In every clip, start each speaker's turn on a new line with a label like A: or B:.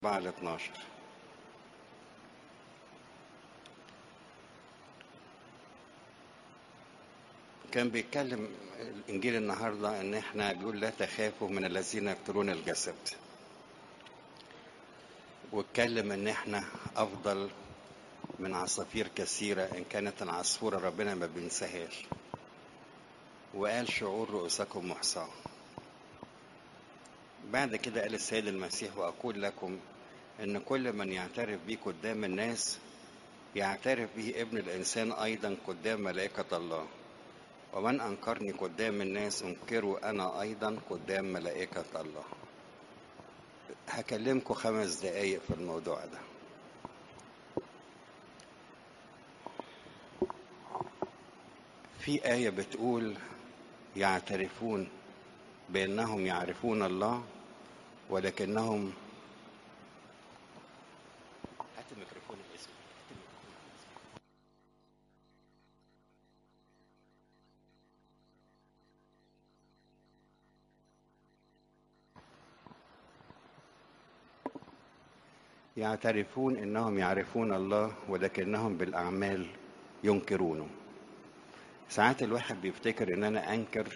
A: بعد 12 كان بيتكلم الانجيل النهارده ان احنا بيقول لا تخافوا من الذين يقتلون الجسد واتكلم ان احنا افضل من عصافير كثيرة ان كانت العصفورة ربنا ما بينساهاش وقال شعور رؤوسكم محصاة بعد كده قال السيد المسيح واقول لكم ان كل من يعترف بي قدام الناس يعترف به ابن الانسان ايضا قدام ملائكة الله ومن انكرني قدام الناس انكره انا ايضا قدام ملائكة الله هكلمكم خمس دقايق في الموضوع ده في آية بتقول يعترفون بأنهم يعرفون الله ولكنهم هات الميكروفون الاسود يعترفون انهم يعرفون الله ولكنهم بالاعمال ينكرونه ساعات الواحد بيفتكر ان انا انكر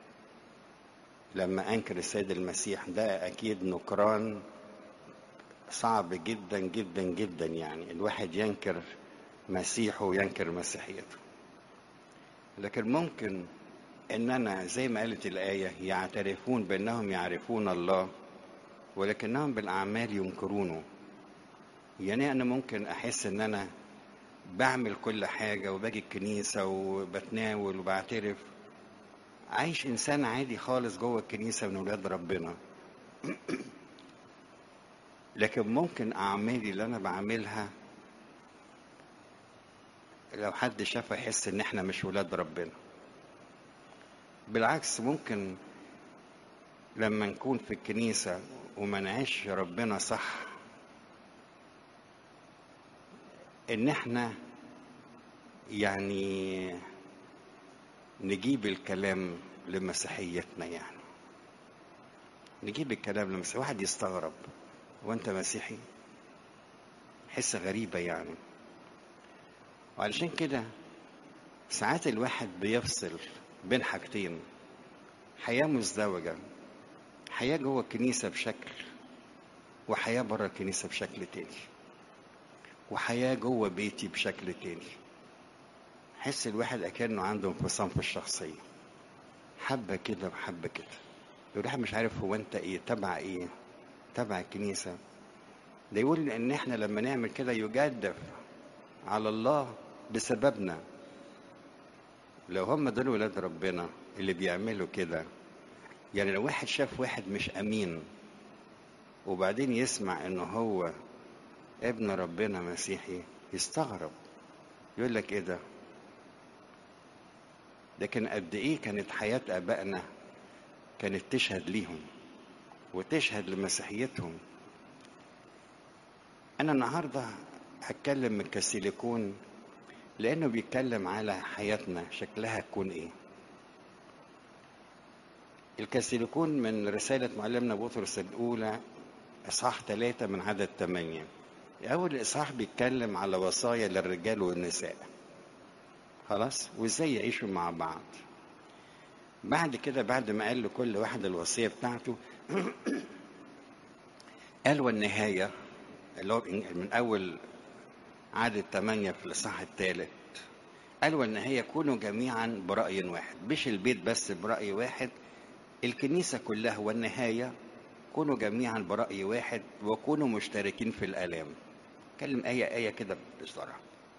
A: لما انكر السيد المسيح ده اكيد نكران صعب جدا جدا جدا يعني الواحد ينكر مسيحه وينكر مسيحيته لكن ممكن ان انا زي ما قالت الايه يعترفون بانهم يعرفون الله ولكنهم بالاعمال ينكرونه يعني انا ممكن احس ان انا بعمل كل حاجة وباجي الكنيسة وبتناول وبعترف عايش إنسان عادي خالص جوه الكنيسة من ولاد ربنا لكن ممكن أعمالي اللي أنا بعملها لو حد شافها يحس إن إحنا مش ولاد ربنا بالعكس ممكن لما نكون في الكنيسة وما نعيش ربنا صح ان احنا يعني نجيب الكلام لمسيحيتنا يعني نجيب الكلام لمسيحية واحد يستغرب وانت مسيحي حس غريبة يعني وعلشان كده ساعات الواحد بيفصل بين حاجتين حياة مزدوجة حياة جوه الكنيسة بشكل وحياة بره الكنيسة بشكل تاني وحياة جوه بيتي بشكل تاني حس الواحد أكنه عنده انفصام في الشخصية حبة كده وحبة كده الواحد مش عارف هو أنت إيه تبع إيه تبع الكنيسة ده يقول إن إحنا لما نعمل كده يجدف على الله بسببنا لو هم دول ولاد ربنا اللي بيعملوا كده يعني لو واحد شاف واحد مش أمين وبعدين يسمع إنه هو ابن ربنا مسيحي يستغرب يقول لك ايه ده لكن قد ايه كانت حياة ابائنا كانت تشهد ليهم وتشهد لمسيحيتهم انا النهاردة هتكلم من كسيليكون لانه بيتكلم على حياتنا شكلها تكون ايه الكسيليكون من رسالة معلمنا بطرس الأولى إصحاح ثلاثة من عدد ثمانية أول إصحاح بيتكلم على وصايا للرجال والنساء خلاص وإزاي يعيشوا مع بعض بعد كده بعد ما قال لكل واحد الوصية بتاعته قال والنهاية اللي هو من أول عدد ثمانية في الإصحاح الثالث قال والنهاية كونوا جميعا برأي واحد مش البيت بس برأي واحد الكنيسة كلها والنهاية كونوا جميعا برأي واحد وكونوا مشتركين في الآلام كلم آية آية كده بسرعة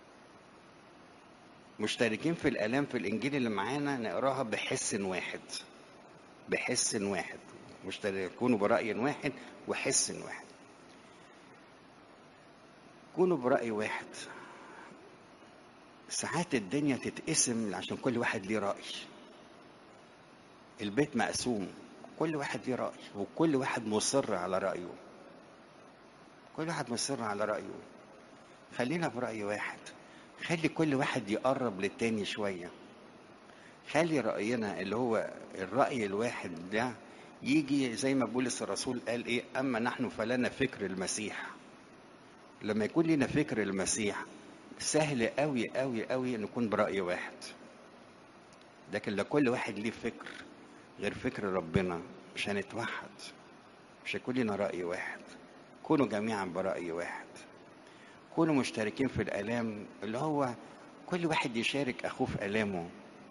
A: مشتركين في الآلام في الإنجيل اللي معانا نقراها بحس واحد بحس واحد مشترك كونوا برأي واحد وحس واحد كونوا برأي واحد ساعات الدنيا تتقسم عشان كل واحد ليه رأي البيت مقسوم كل واحد ليه رأي وكل واحد مصر على رأيه كل واحد مصر على رأيه خلينا برأي واحد خلي كل واحد يقرب للتاني شوية خلي رأينا اللي هو الرأي الواحد ده يجي زي ما بولس الرسول قال ايه اما نحن فلنا فكر المسيح لما يكون لنا فكر المسيح سهل قوي قوي قوي نكون برأي واحد لكن لو كل واحد ليه فكر غير فكر ربنا مش هنتوحد مش هيكون لنا رأي واحد كونوا جميعا برأي واحد كونوا مشتركين في الآلام اللي هو كل واحد يشارك أخوه في آلامه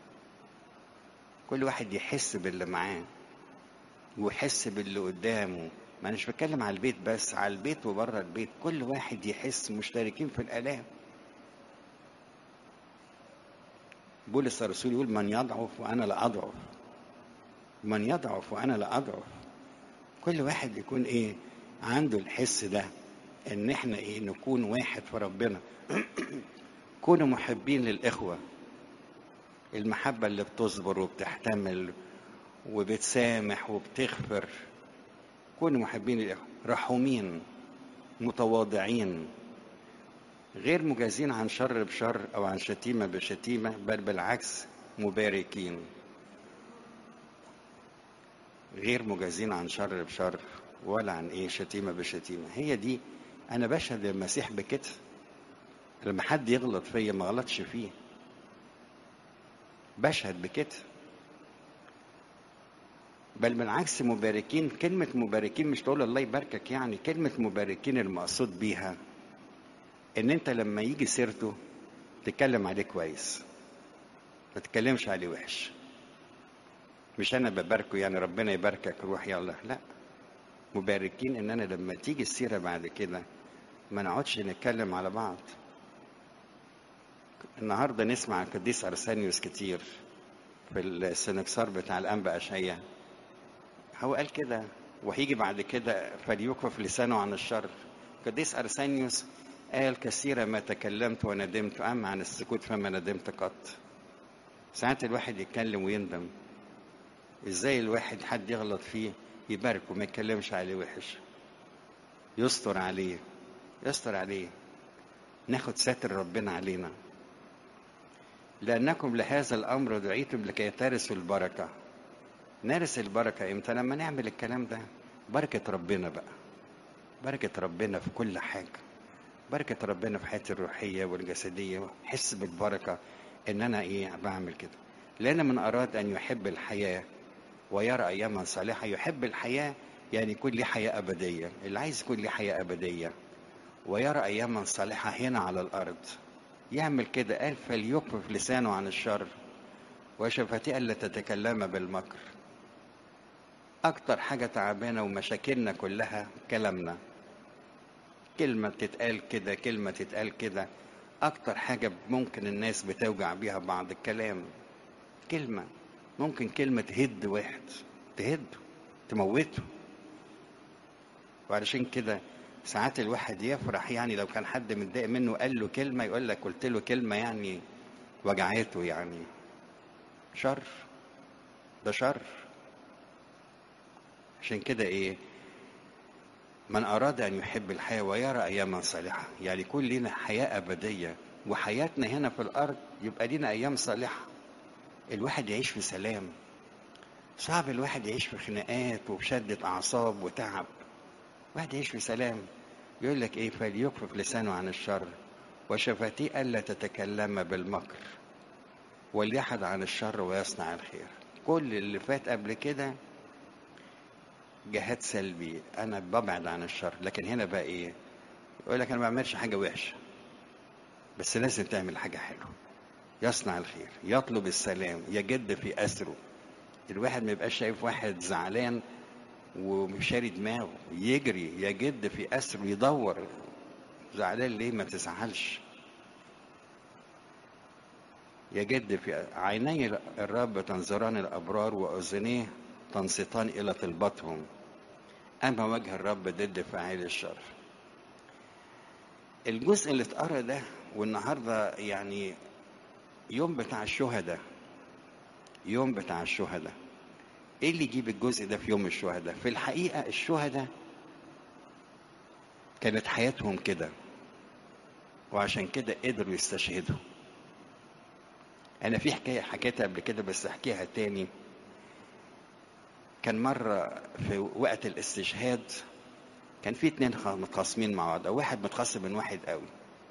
A: كل واحد يحس باللي معاه ويحس باللي قدامه ما أنا مش بتكلم على البيت بس على البيت وبره البيت كل واحد يحس مشتركين في الآلام بولس الرسول يقول من يضعف وأنا لا أضعف من يضعف وأنا لا أضعف كل واحد يكون إيه عنده الحس ده إن إحنا إيه نكون واحد في ربنا كونوا محبين للإخوة المحبة اللي بتصبر وبتحتمل وبتسامح وبتغفر كونوا محبين للإخوة رحومين متواضعين غير مجازين عن شر بشر أو عن شتيمة بشتيمة بل بالعكس مباركين غير مجازين عن شر بشر ولا عن ايه شتيمة بشتيمة هي دي انا بشهد للمسيح بكده لما حد يغلط فيا ما غلطش فيه بشهد بكده بل بالعكس مباركين كلمة مباركين مش تقول الله يباركك يعني كلمة مباركين المقصود بيها ان انت لما يجي سيرته تتكلم عليه كويس ما تتكلمش عليه وحش مش انا بباركه يعني ربنا يباركك روح يلا لا مباركين ان انا لما تيجي السيره بعد كده ما نقعدش نتكلم على بعض النهارده نسمع عن القديس ارسانيوس كتير في السنكسار بتاع الانبا اشعيا هو قال كده وهيجي بعد كده فليكفف لسانه عن الشر القديس ارسانيوس قال كثيرا ما تكلمت وندمت اما عن السكوت فما ندمت قط ساعات الواحد يتكلم ويندم ازاي الواحد حد يغلط فيه يباركه ما يتكلمش عليه وحش يستر عليه يستر عليه ناخد ساتر ربنا علينا لأنكم لهذا الأمر دعيتم لكي ترثوا البركة نرث البركة إمتى لما نعمل الكلام ده بركة ربنا بقى بركة ربنا في كل حاجة بركة ربنا في حياتي الروحية والجسدية حس بالبركة إن أنا إيه بعمل كده لأن من أراد أن يحب الحياة ويرى أياما صالحة يحب الحياة يعني يكون ليه حياة أبدية اللي عايز يكون ليه حياة أبدية ويرى أياما صالحة هنا على الأرض يعمل كده قال فليكفف لسانه عن الشر وشفتيه ألا تتكلم بالمكر أكتر حاجة تعبانة ومشاكلنا كلها كلامنا كلمة بتتقال كده كلمة تتقال كده أكتر حاجة ممكن الناس بتوجع بيها بعض الكلام كلمة ممكن كلمة تهد واحد تهده تموته وعلشان كده ساعات الواحد يفرح يعني لو كان حد متضايق منه قال له كلمة يقول لك قلت له كلمة يعني وجعته يعني شر ده شر عشان كده ايه من أراد أن يحب الحياة ويرى أياما صالحة يعني يكون لنا حياة أبدية وحياتنا هنا في الأرض يبقى لنا أيام صالحة الواحد يعيش في سلام صعب الواحد يعيش في خناقات وبشدة أعصاب وتعب واحد يعيش في سلام يقول لك إيه فليكفف لسانه عن الشر وشفتيه ألا تتكلم بالمكر وليحد عن الشر ويصنع الخير كل اللي فات قبل كده جهاد سلبي انا ببعد عن الشر لكن هنا بقى ايه يقول لك انا ما بعملش حاجه وحشه بس لازم تعمل حاجه حلوه يصنع الخير يطلب السلام يجد في اسره الواحد ما يبقاش شايف واحد زعلان ومشاري دماغه يجري يجد في اسره يدور زعلان ليه ما تزعلش يجد في عيني الرب تنظران الابرار واذنيه تنصتان إلى طلبتهم أما وجه الرب ضد فاعل الشر الجزء اللي اتقرا ده والنهارده يعني يوم بتاع الشهداء يوم بتاع الشهداء ايه اللي يجيب الجزء ده في يوم الشهداء في الحقيقه الشهداء كانت حياتهم كده وعشان كده قدروا يستشهدوا انا في حكايه حكيتها قبل كده بس احكيها تاني كان مرة في وقت الاستشهاد كان في اتنين خ- متخاصمين مع بعض او واحد متخاصم من واحد قوي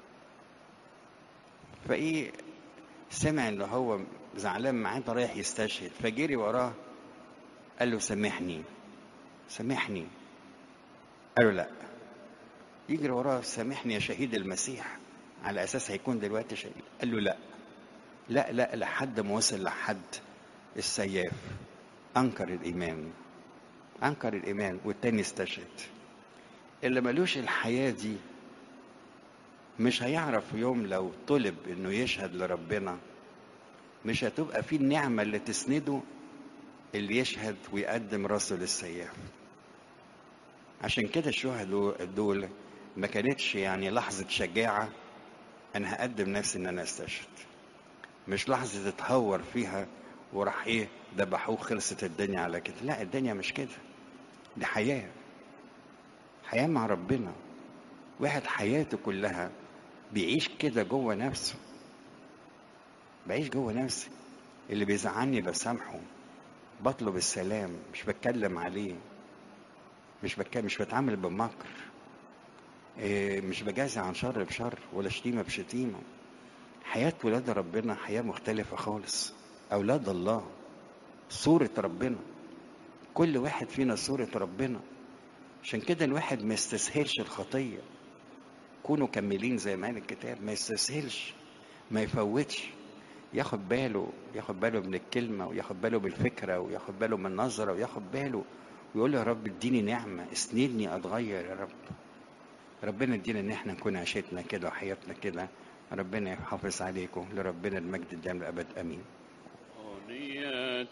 A: فايه سمع ان هو زعلان معاه ده رايح يستشهد فجري وراه قال له سامحني سامحني قال له لا يجري وراه سامحني يا شهيد المسيح على اساس هيكون دلوقتي شهيد قال له لا لا لا لحد ما وصل لحد السياف انكر الايمان انكر الايمان والتاني استشهد اللي ملوش الحياه دي مش هيعرف يوم لو طلب انه يشهد لربنا مش هتبقى فيه النعمه اللي تسنده اللي يشهد ويقدم راسه للسياف عشان كده الشهداء دول ما كانتش يعني لحظه شجاعه انا هقدم نفسي ان انا استشهد مش لحظه تتهور فيها وراح ايه ذبحوه خلصت الدنيا على كده لا الدنيا مش كده دي حياه حياه مع ربنا واحد حياته كلها بيعيش كده جوه نفسه بعيش جوه نفسي اللي بيزعلني بسامحه بطلب السلام مش بتكلم عليه مش بتكلم مش بتعامل بمكر إيه، مش بجازي عن شر بشر ولا شتيمة بشتيمة حياة ولاد ربنا حياة مختلفة خالص أولاد الله صورة ربنا كل واحد فينا صورة ربنا عشان كده الواحد ما يستسهلش الخطية كونوا كملين زي ما قال الكتاب ما يستسهلش ما يفوتش ياخد باله ياخد باله من الكلمة وياخد باله بالفكرة وياخد باله من النظرة وياخد باله ويقول يا رب اديني نعمة اسندني اتغير يا رب ربنا ادينا ان احنا نكون عيشتنا كده وحياتنا كده ربنا يحافظ عليكم لربنا المجد الدائم للابد امين
B: أغنية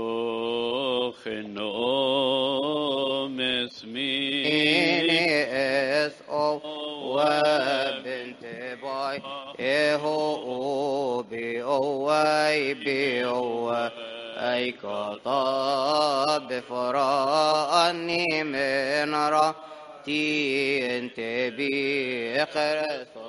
B: خنوم اسمي
C: إني أسأل وبنت باي إهو بأوي بأوي أي كطاب فراني من رأتي أنت بخرس